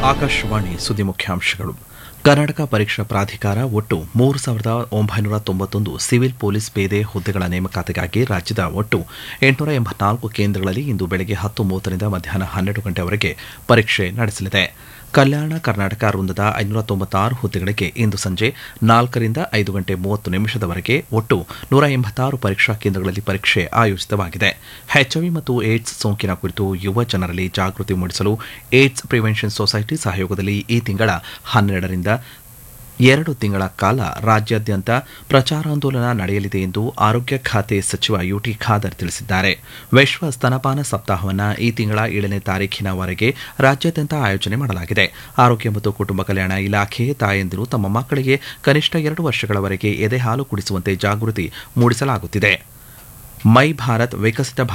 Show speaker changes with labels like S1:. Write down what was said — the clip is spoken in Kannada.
S1: ಆಕಾಶವಾಣಿ ಸುದ್ದಿ ಮುಖ್ಯಾಂಶಗಳು ಕರ್ನಾಟಕ ಪರೀಕ್ಷಾ ಪ್ರಾಧಿಕಾರ ಒಟ್ಟು ಮೂರು ಸಾವಿರದ ಒಂಬೈನೂರ ತೊಂಬತ್ತೊಂದು ಸಿವಿಲ್ ಪೊಲೀಸ್ ಪೇದೆ ಹುದ್ದೆಗಳ ನೇಮಕಾತಿಗಾಗಿ ರಾಜ್ಯದ ಒಟ್ಟು ಎಂಟುನೂರ ಎಂಬತ್ನಾಲ್ಕು ಕೇಂದ್ರಗಳಲ್ಲಿ ಇಂದು ಬೆಳಗ್ಗೆ ಹತ್ತು ಮೂವತ್ತರಿಂದ ಮಧ್ಯಾಹ್ನ ಹನ್ನೆರಡು ಗಂಟೆವರೆಗೆ ಪರೀಕ್ಷೆ ನಡೆಸಲಿದೆ ಕಲ್ಯಾಣ ಕರ್ನಾಟಕ ವೃಂದದ ಐನೂರ ತೊಂಬತ್ತಾರು ಹುದ್ದೆಗಳಿಗೆ ಇಂದು ಸಂಜೆ ನಾಲ್ಕರಿಂದ ಐದು ಗಂಟೆ ಮೂವತ್ತು ನಿಮಿಷದವರೆಗೆ ಒಟ್ಟು ನೂರ ಎಂಬತ್ತಾರು ಪರೀಕ್ಷಾ ಕೇಂದ್ರಗಳಲ್ಲಿ ಪರೀಕ್ಷೆ ಆಯೋಜಿತವಾಗಿದೆ ಎಚ್ಐವಿ ಮತ್ತು ಏಡ್ಸ್ ಸೋಂಕಿನ ಕುರಿತು ಯುವ ಜನರಲ್ಲಿ ಜಾಗೃತಿ ಮೂಡಿಸಲು ಏಡ್ಸ್ ಪ್ರಿವೆನ್ಷನ್ ಸೊಸೈಟಿ ಸಹಯೋಗದಲ್ಲಿ ಈ ತಿಂಗಳ ಹನ್ನೆರಡರಿಂದ ಎರಡು ತಿಂಗಳ ಕಾಲ ರಾಜ್ಯಾದ್ಯಂತ ಪ್ರಚಾರಾಂದೋಲನ ನಡೆಯಲಿದೆ ಎಂದು ಆರೋಗ್ಯ ಖಾತೆ ಸಚಿವ ಯುಟಿ ಖಾದರ್ ತಿಳಿಸಿದ್ದಾರೆ ವಿಶ್ವ ಸ್ತನಪಾನ ಸಪ್ತಾಹವನ್ನು ಈ ತಿಂಗಳ ಏಳನೇ ತಾರೀಖಿನವರೆಗೆ ರಾಜ್ಯಾದ್ಯಂತ ಆಯೋಜನೆ ಮಾಡಲಾಗಿದೆ ಆರೋಗ್ಯ ಮತ್ತು ಕುಟುಂಬ ಕಲ್ಯಾಣ ಇಲಾಖೆ ತಾಯಂದಿರು ತಮ್ಮ ಮಕ್ಕಳಿಗೆ ಕನಿಷ್ಠ ಎರಡು ವರ್ಷಗಳವರೆಗೆ ಎದೆ ಹಾಲು ಕುಡಿಸುವಂತೆ ಜಾಗೃತಿ ಮೂಡಿಸಲಾಗುತ್ತಿದೆ ಮೈ ಭಾರತ್ ವಿಕಸಿತ